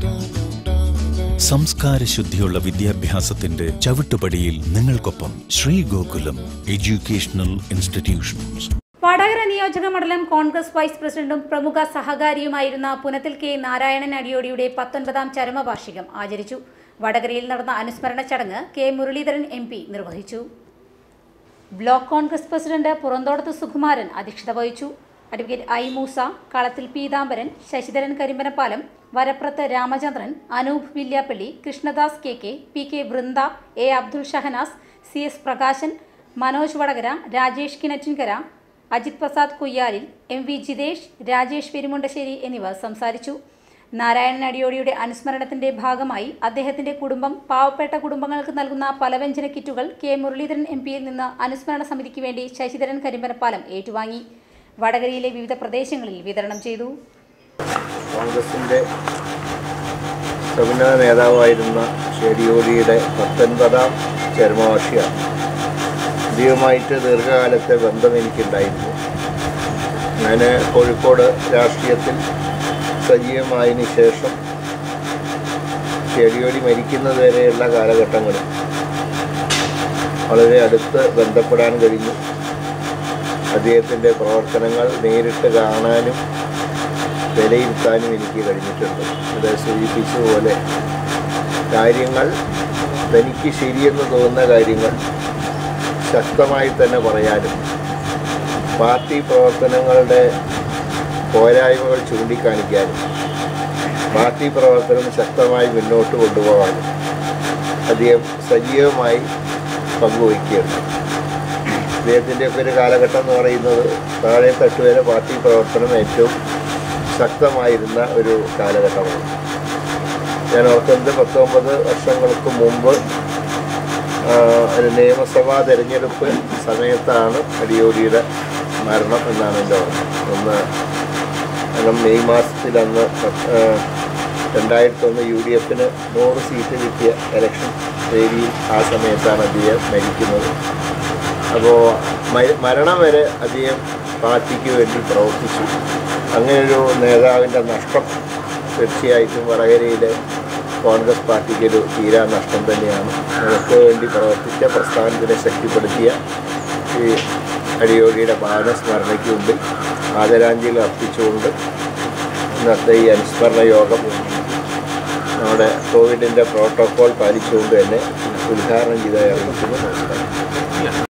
സംസ്കാര ശുദ്ധിയുള്ള വിദ്യാഭ്യാസത്തിന്റെ ചവിട്ടുപടിയിൽ നിങ്ങൾക്കൊപ്പം ശ്രീ ഗോകുലം എഡ്യൂക്കേഷണൽ ഇൻസ്റ്റിറ്റ്യൂഷൻസ് വടകര നിയോജക മണ്ഡലം കോൺഗ്രസ് വൈസ് പ്രസിഡന്റും പ്രമുഖ സഹകാരിയുമായിരുന്ന പുനത്തിൽ കെ നാരായണൻ അടിയോടിയുടെ പത്തൊൻപതാം ചരമവാർഷികം ആചരിച്ചു വടകരയിൽ നടന്ന അനുസ്മരണ ചടങ്ങ് കെ മുരളീധരൻ എം പി നിർവഹിച്ചു ബ്ലോക്ക് കോൺഗ്രസ് പ്രസിഡന്റ് പുറന്തോടത്ത് സുകുമാരൻ അധ്യക്ഷത വഹിച്ചു advocate I Moosa Kalathil Peethambaran Sasidharan Karimbanapalam Varaprath Ramachandran Anoop Villiappally Krishnadas K K P K Vrinda A Abdul Shahanas C S Prakashan Manoj Vadakara Rajesh Kinattinkara Ajith Prasad Kuyyalil M V Jithesh Rajesh Perumundassery എന്നിവർ സംസാരിച്ചു നാരായണൻ അടിയോടിയുടെ അനുസ്മരണത്തിന്റെ ഭാഗമായി അദ്ദേഹത്തിന്റെ കുടുംബം പാവപ്പെട്ട കുടുംബങ്ങൾക്ക് നൽകുന്ന പലവ്യഞ്ജന കിറ്റുകൾ കെ മുരളീധരൻ എം പിയിൽ നിന്ന് അനുസ്മരണ സമിതിക്ക് വേണ്ടി ശശിധരൻ കരിമ്പനപ്പാലം ഏറ്റുവാങ്ങി വടകരയിലെ വിവിധ പ്രദേശങ്ങളിൽ വിതരണം ചെയ്തു കോൺഗ്രസിൻ്റെ സമുന്നത നേതാവായിരുന്ന ഷെരിയോടിയുടെ പത്തൊൻപതാം ചരമവാർഷികമാണ് ഇദ്ദേഹമായിട്ട് ദീർഘകാലത്തെ ബന്ധം എനിക്കുണ്ടായിരുന്നു ഞാൻ കോഴിക്കോട് രാഷ്ട്രീയത്തിൽ സജീവമായതിനു ശേഷം ഷെരിയോടി മരിക്കുന്നത് വരെയുള്ള കാലഘട്ടങ്ങളിൽ വളരെ അടുത്ത് ബന്ധപ്പെടാൻ കഴിഞ്ഞു അദ്ദേഹത്തിൻ്റെ പ്രവർത്തനങ്ങൾ നേരിട്ട് കാണാനും വിലയിരുത്താനും എനിക്ക് കഴിഞ്ഞിട്ടുണ്ട് അത് സൂചിപ്പിച്ചതുപോലെ കാര്യങ്ങൾ തനിക്ക് ശരിയെന്ന് തോന്നുന്ന കാര്യങ്ങൾ ശക്തമായി തന്നെ പറയാനും പാർട്ടി പ്രവർത്തനങ്ങളുടെ പോരായ്മകൾ ചൂണ്ടിക്കാണിക്കാനും പാർട്ടി പ്രവർത്തനം ശക്തമായി മുന്നോട്ട് കൊണ്ടുപോകാനും അദ്ദേഹം സജീവമായി പങ്കുവയ്ക്കുകയുണ്ട് അദ്ദേഹത്തിൻ്റെ ഒക്കെ ഒരു കാലഘട്ടം എന്ന് പറയുന്നത് താഴെ തട്ടുവരെ പാർട്ടി പ്രവർത്തനം ഏറ്റവും ശക്തമായിരുന്ന ഒരു കാലഘട്ടമാണ് ഞാൻ ഓർക്കുന്നത് പത്തൊമ്പത് വർഷങ്ങൾക്ക് മുമ്പ് ആ, ഒരു നിയമസഭാ തെരഞ്ഞെടുപ്പ് സമയത്താണ് അടിയോടിയുടെ മരണം എന്നാണ് എൻ്റെ ഓർമ്മ ഒന്ന് കാരണം മെയ് മാസത്തിൽ അന്ന് രണ്ടായിരത്തി ഒന്ന് യു ഡി എഫിന് നൂറ് സീറ്റ് കിട്ടിയ ഇലക്ഷൻ വേദിയിൽ ആ സമയത്താണ് അദ്ദേഹം മരിക്കുന്നത് അപ്പോൾ മരണം വരെ അദ്ദേഹം പാർട്ടിക്ക് വേണ്ടി പ്രവർത്തിച്ചു അങ്ങനെയൊരു നേതാവിൻ്റെ നഷ്ടം തീർച്ചയായിട്ടും വടകരയിലെ കോൺഗ്രസ് പാർട്ടിക്ക് ഒരു തീരാ നഷ്ടം തന്നെയാണ് നമുക്ക് വേണ്ടി പ്രവർത്തിച്ച പ്രസ്ഥാനത്തിനെ ശക്തിപ്പെടുത്തിയ ഈ അടിയോടിയുടെ പാദസ്മരണയ്ക്ക് മുമ്പിൽ ആദരാഞ്ജലി അർപ്പിച്ചുകൊണ്ട് ഇന്നത്തെ ഈ അനുസ്മരണ യോഗം നമ്മുടെ കോവിഡിൻ്റെ പ്രോട്ടോക്കോൾ പാലിച്ചുകൊണ്ട് തന്നെ ഉദ്ഘാടനം ചെയ്തായി അറിയിക്കുന്നു നമസ്കാരം